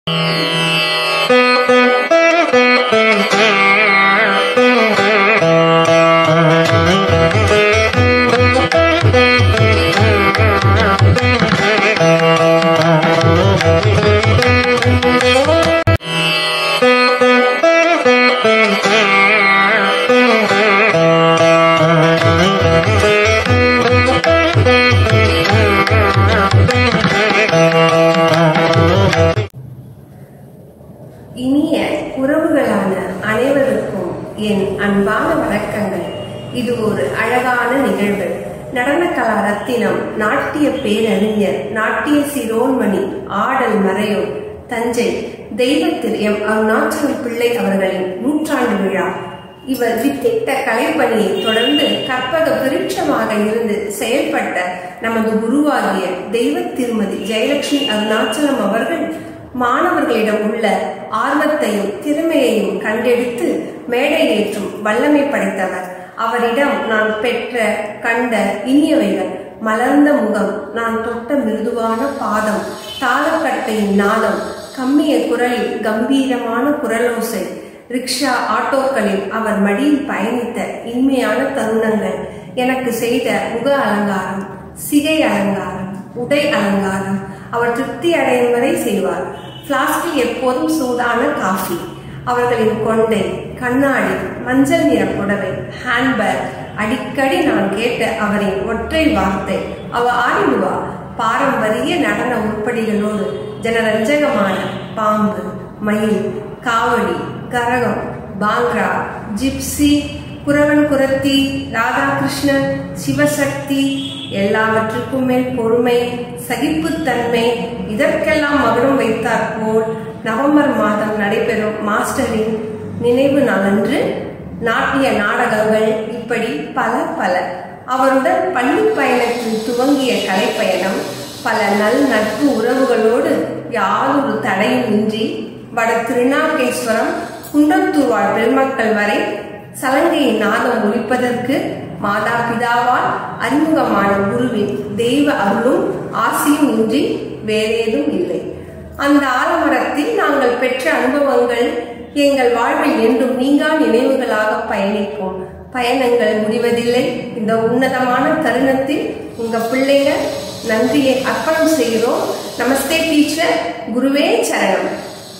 இனிய உறவுகளான அனைவருக்கும் என் அன்பான வணக்கங்கள் இது ஒரு அழகான நிகழ்வு நடனக்கலா ரத்தினம் நாட்டிய பேரறிஞர் நாட்டிய சிரோன்மணி ஆடல் மறையோர் தஞ்சை தெய்வத்தில் எம் அருணாச்சலம் பிள்ளை அவர்களின் நூற்றாண்டு விழா இவர் வித்திட்ட கலைப்பணியை தொடர்ந்து கற்பக விருட்சமாக இருந்து செயல்பட்ட நமது குருவாகிய தெய்வ திருமதி ஜெயலட்சுமி அருணாச்சலம் அவர்கள் மாணவர்களிடம் உள்ள ஆர்வத்தையும் திறமையையும் கண்டெடுத்து மேடை ஏற்றும் வல்லமை படைத்தவர் அவரிடம் நான் பெற்ற கண்ட இனியவைகள் மலர்ந்த முகம் நான் தொட்ட மிருதுவான பாதம் தாளக்கட்டையின் நாதம் கம்மிய குரலில் கம்பீரமான குரலோசை ரிக்ஷா ஆட்டோக்களில் அவர் மடியில் பயணித்த இனிமையான தருணங்கள் எனக்கு செய்த முக அலங்காரம் சிகை அலங்காரம் உடை அலங்காரம் அவர் திருப்தி அடையும் வரை செய்வார் பிளாஸ்கில் எப்போதும் சூடான காஃபி அவர்களின் கொண்டை கண்ணாடி மஞ்சள் நிற புடவை ஹேண்ட்பேக் அடிக்கடி நான் கேட்ட அவரின் ஒற்றை வார்த்தை அவ ஆடிடுவா பாரம்பரிய நடன உருப்படிகளோடு ஜனரஞ்சகமான பாம்பு மயில் காவடி கரகம் பாங்க்ரா ஜிப்சி குரவன் குரத்தி ராதாகிருஷ்ணன் சிவசக்தி எல்லாவற்றுக்கும் மேல் பொறுமை சகிப்புத்தன்மை இதற்கெல்லாம் மகுடம் வைத்தார் போல் நவம்பர் மாதம் நடைபெறும் மாஸ்டரின் நினைவு நாளன்று நாட்டிய நாடகங்கள் இப்படி பல பல அவருடன் பள்ளி பயணத்தில் துவங்கிய கலைப்பயணம் பல நல் நட்பு உறவுகளோடு யாதொரு தடையும் இன்றி வட திருநாகேஸ்வரம் குன்றத்தூர் வாழ் பெருமக்கள் வரை சலங்கையின் நாதம் ஒழிப்பதற்கு மாதா பிதாவால் அறிமுகமான குருவின் தெய்வ அருளும் ஆசியும் இன்றி வேறேதும் இல்லை அந்த ஆலமரத்தில் நாங்கள் பெற்ற அனுபவங்கள் எங்கள் வாழ்வில் என்றும் நீங்கா நினைவுகளாக பயணிப்போம் பயணங்கள் முடிவதில்லை இந்த உன்னதமான தருணத்தில் உங்க பிள்ளைங்க நன்றியை அர்ப்பணம் செய்கிறோம் நமஸ்தே டீச்சர் குருவே சரணம்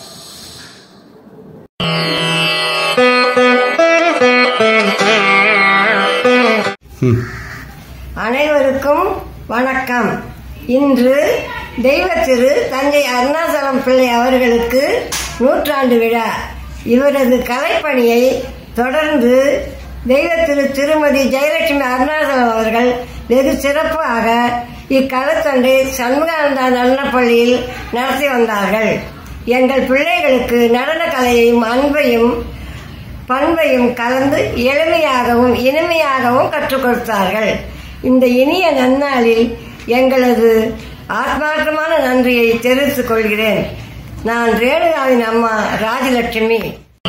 அனைவருக்கும் வணக்கம் இன்று தெய்வ திரு தஞ்சை அருணாசலம் பிள்ளை அவர்களுக்கு நூற்றாண்டு விழா இவரது கலைப்பணியை தொடர்ந்து தெய்வ திரு திருமதி ஜெயலட்சுமி அருணாசலம் அவர்கள் வெகு சிறப்பாக இக்கலைத்தொண்டை சண்முகானந்தா நடனப்பள்ளியில் நடத்தி வந்தார்கள் எங்கள் பிள்ளைகளுக்கு நடன கலையையும் அன்பையும் பண்பையும் கலந்து எளிமையாகவும் இனிமையாகவும் கற்றுக் கொடுத்தார்கள் இந்த இனிய நன்னாளில் எங்களது ஆத்மார்த்தமான நன்றியை தெரிவித்துக் கொள்கிறேன் நான் ரேணுகாவின் அம்மா ராஜலட்சுமி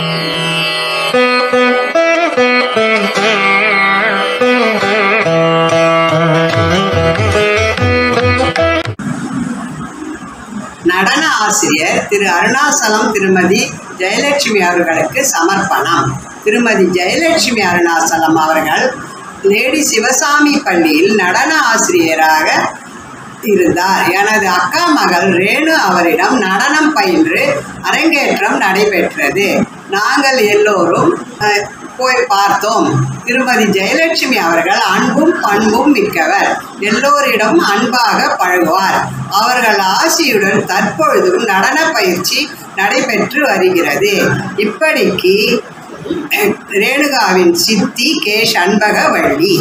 நடன ஆசிரியர் திரு அருணாசலம் திருமதி ஜெயலட்சுமி அவர்களுக்கு சமர்ப்பணம் திருமதி ஜெயலட்சுமி அருணாசலம் அவர்கள் லேடி சிவசாமி பள்ளியில் நடன ஆசிரியராக இருந்தார் எனது அக்கா மகள் ரேணு அவரிடம் நடனம் பயின்று அரங்கேற்றம் நடைபெற்றது நாங்கள் எல்லோரும் அஹ், போய் பார்த்தோம் திருமதி ஜெயலட்சுமி அவர்கள் அன்பும் பண்பும் மிக்கவர் எல்லோரிடம் அன்பாக பழகுவார் அவர்கள் ஆசியுடன் தற்பொழுதும் நடன பயிற்சி நடைபெற்று வருகிறது இப்படிக்கு அஹ், ரேணுகாவின் சித்தி கே சண்பகவள்ளி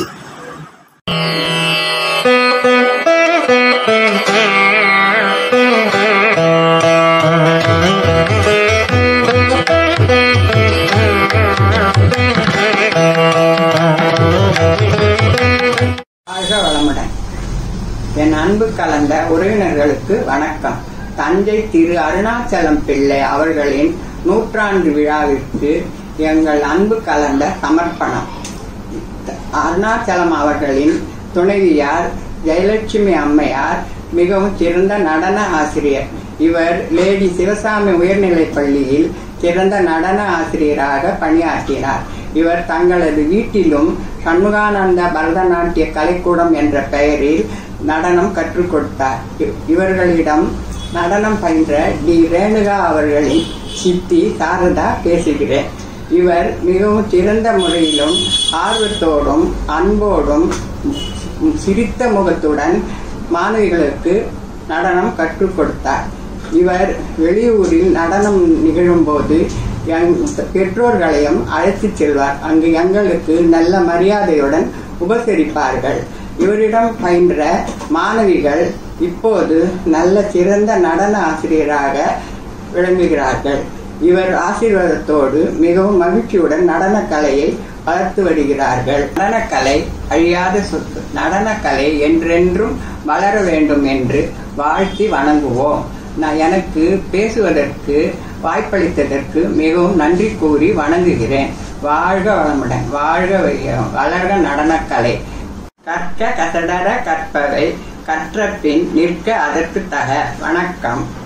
வாழ்க வளமுடன் என் அன்பு கலந்த உறவினர்களுக்கு வணக்கம் தஞ்சை திரு அருணாச்சலம் பிள்ளை அவர்களின் நூற்றாண்டு விழாவிற்கு எங்கள் அன்பு கலந்த சமர்ப்பணம் அருணாச்சலம் அவர்களின் துணைவியார் ஜெயலட்சுமி அம்மையார் மிகவும் சிறந்த நடன ஆசிரியர் இவர் லேடி சிவசாமி உயர்நிலைப் பள்ளியில் சிறந்த நடன ஆசிரியராக பணியாற்றினார் இவர் தங்களது வீட்டிலும் சண்முகானந்த பரதநாட்டிய கலைக்கூடம் என்ற பெயரில் நடனம் கற்றுக் கொடுத்தார் இ- இவர்களிடம் நடனம் பயின்ற டி ரேணுகா அவர்களின் சித்தி சாரதா பேசுகிறேன் இவர் மிகவும் சிறந்த முறையிலும் ஆர்வத்தோடும் அன்போடும் ம், சிரித்த முகத்துடன் மாணவிகளுக்கு நடனம் கற்றுக் கொடுத்தார் இவர் வெளியூரில் நடனம் நிகழும்போது எங் பெற்றோர்களையும் அழைத்துச் செல்வார் அங்கு எங்களுக்கு நல்ல மரியாதையுடன் உபசரிப்பார்கள் இவரிடம் பயின்ற மாணவிகள் இப்போது நல்ல சிறந்த நடன ஆசிரியராக விளங்குகிறார்கள் இவர் ஆசீர்வாதத்தோடு மிகவும் மகிழ்ச்சியுடன் நடனக்கலையை வளர்த்து வருகிறார்கள் நடனக்கலை அழியாத சொத்து நடனக்கலை என்றென்றும் வளர வேண்டும் என்று வாழ்த்தி வணங்குவோம் நான் எனக்கு பேசுவதற்கு வாய்ப்பளித்ததற்கு மிகவும் நன்றி கூறி வணங்குகிறேன் வாழ்க வளமுடன் வாழ்க வையம் வளர்க நடனக்கலை கற்க கசடர கற்பவை கற்ற பின் நிற்க அதற்கு தக வணக்கம்